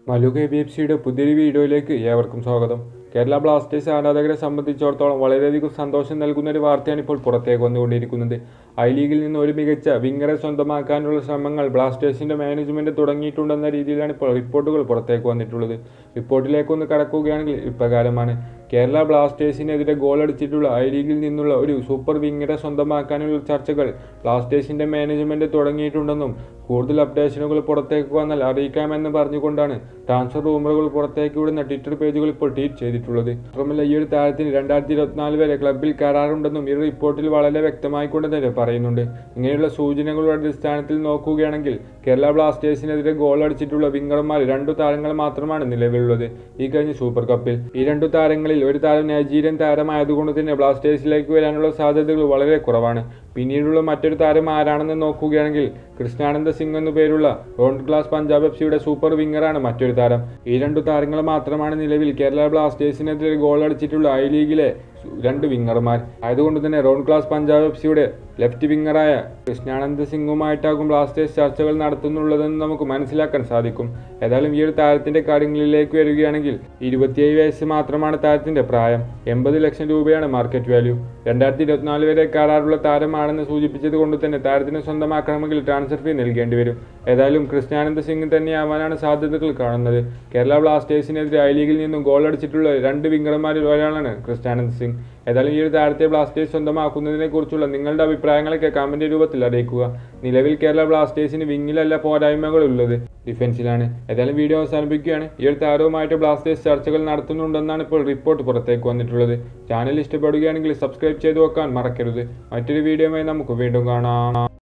Malu K B F സിയുടെ പുതിയൊരു വീഡിയോയിലേക്ക് ഏവർക്കും സ്വാഗതം കേരള ബ്ലാസ്റ്റേഴ്സ് ആരാധകരെ സംബന്ധിച്ചിടത്തോളം വളരെയധികം സന്തോഷം നൽകുന്ന ഒരു വാർത്തയാണ് ഇപ്പോൾ പുറത്തേക്ക് വന്നുകൊണ്ടിരിക്കുന്നത് ഐ ലീഗിൽ നിന്ന് ഒരു മികച്ച വിങ്ങറെ സ്വന്തമാക്കാനുള്ള ശ്രമങ്ങൾ ബ്ലാസ്റ്റേഴ്സിന്റെ മാനേജ്മെന്റ് തുടങ്ങിയിട്ടുണ്ടെന്ന രീതിയിലാണ് ഇപ്പോൾ റിപ്പോർട്ടുകൾ പുറത്തേക്ക് വന്നിട്ടുള്ളത് റിപ്പോർട്ടിലേക്കൊന്ന് കടക്കുകയാണെങ്കിൽ ഇപ്രകാരമാണ് കേരള ബ്ലാസ്റ്റേഴ്സിനെതിരെ ഗോൾ അടിച്ചിട്ടുള്ള ഐ ലീഗിൽ നിന്നുള്ള ഒരു സൂപ്പർ വിങ്ങറെ സ്വന്തമാക്കാനുള്ള ചർച്ചകൾ ബ്ലാസ്റ്റേഴ്സിന്റെ മാനേജ്മെന്റ് തുടങ്ങിയിട്ടുണ്ടെന്നും കൂടുതൽ അപ്ഡേഷനുകൾ പുറത്തേക്ക് വന്നാൽ അറിയിക്കാമെന്ന് പറഞ്ഞുകൊണ്ടാണ് ട്രാൻസ്ഫർ റൂമറുകൾ പുറത്തേക്ക് വിടുന്ന ട്വിറ്റർ പേജുകൾ ഇപ്പോൾ ട്വീറ്റ് ചെയ്തിട്ടുള്ളത് മാത്രമല്ല ഈ ഒരു താരത്തിന് രണ്ടായിരത്തി ഇരുപത്തിനാല് വരെ ക്ലബിൽ കരാറുണ്ടെന്നും ഈ റിപ്പോർട്ടിൽ വളരെ വ്യക്തമായിക്കൊണ്ട് തന്നെ പറയുന്നുണ്ട് ഇങ്ങനെയുള്ള സൂചനകളുടെ അടിസ്ഥാനത്തിൽ നോക്കുകയാണെങ്കിൽ കേരള ബ്ലാസ്റ്റേഴ്സിനെതിരെ ഗോൾ അടിച്ചിട്ടുള്ള വിങ്ങർമാർ രണ്ടു താരങ്ങൾ മാത്രമാണ് നിലവിലുള്ളത് ഈ കഴിഞ്ഞ സൂപ്പർ കപ്പിൽ ഈ രണ്ടു താരങ്ങളിൽ ഒരു താരം നൈജീരിയൻ താരമായതുകൊണ്ട് തന്നെ ബ്ലാസ്റ്റേഴ്സിലേക്ക് വരാനുള്ള സാധ്യതകൾ വളരെ കുറവാണ് പിന്നീടുള്ള മറ്റൊരു താരം ആരാണെന്ന് നോക്കുകയാണെങ്കിൽ കൃഷ്ണാനന്ദ സിംഗ് എന്നു പേരുള്ള റോഡ് ക്ലാസ് പഞ്ചാബ് എഫ് സിയുടെ സൂപ്പർ വിങ്ങറാണ് മറ്റൊരു താരം ഈ രണ്ടു താരങ്ങൾ മാത്രമാണ് നിലവിൽ കേരള ബ്ലാസ്റ്റേഴ്സിനെതിരെ ഗോൾ അടിച്ചിട്ടുള്ള ഐ ലീഗിലെ രണ്ട് വിങ്ങർമാർ ആയതുകൊണ്ട് തന്നെ റോഡ് ക്ലാസ് പഞ്ചാബ് എഫ് സിയുടെ ലെഫ്റ്റ് വിങ്ങറായ കൃഷ്ണാനന്ദ സിംഗുമായിട്ടാകും ബ്ലാസ്റ്റേഴ്സ് ചർച്ചകൾ നടത്തുന്നുള്ളതെന്ന് നമുക്ക് മനസ്സിലാക്കാൻ സാധിക്കും ഏതായാലും ഈ ഒരു താരത്തിന്റെ കാര്യങ്ങളിലേക്ക് വരികയാണെങ്കിൽ ഇരുപത്തിയേഴ് വയസ്സ് മാത്രമാണ് താരത്തിന്റെ പ്രായം എൺപത് ലക്ഷം രൂപയാണ് മാർക്കറ്റ് വാല്യൂ രണ്ടായിരത്തി ഇരുപത്തിനാല് വരെ കരാറുള്ള താരമാണെന്ന് സൂചിപ്പിച്ചത് കൊണ്ട് തന്നെ താരത്തിന് സ്വന്തമാക്കണമെങ്കിൽ ട്രാൻസ്ഫർ ഫീ നൽകേണ്ടി വരും ഏതായാലും കൃഷ്ണാനന്ദ സിംഗ് തന്നെയാവാനാണ് സാധ്യതകൾ കാണുന്നത് കേരള ബ്ലാസ്റ്റേഴ്സിനെതിരെ ഐ ലീഗിൽ നിന്നും ഗോൾ അടിച്ചിട്ടുള്ള രണ്ട് വിങ്ങർമാരിൽ ഒരാളാണ് കൃഷ്ണാനന്ദ സിംഗ് ഏതായാലും ഈ ഒരു താരത്തെ ബ്ലാസ്റ്റേഴ്സ് സ്വന്തമാക്കുന്നതിനെ കുറിച്ചുള്ള നിങ്ങളുടെ അഭിപ്രായങ്ങളൊക്കെ കമന്റ് രൂപത്തിൽ അറിയിക്കുക നിലവിൽ കേരള ബ്ലാസ്റ്റേഴ്സിന് വിങ്ങിലല്ല പോരായ്മകൾ ഉള്ളത് ഡിഫൻസിലാണ് ഏതായാലും വീഡിയോ അവസാനിപ്പിക്കുകയാണ് ഈ ഒരു താരവുമായിട്ട് ബ്ലാസ്റ്റേഴ്സ് ചർച്ചകൾ നടത്തുന്നുണ്ടെന്നാണ് ഇപ്പോൾ റിപ്പോർട്ട് പുറത്തേക്ക് വന്നിട്ടുള്ളത് ചാനൽ ഇഷ്ടപ്പെടുകയാണെങ്കിൽ സബ്സ്ക്രൈബ് ചെയ്തു വെക്കാൻ മറക്കരുത് മറ്റൊരു വീഡിയോയുമായി നമുക്ക് വീണ്ടും കാണാം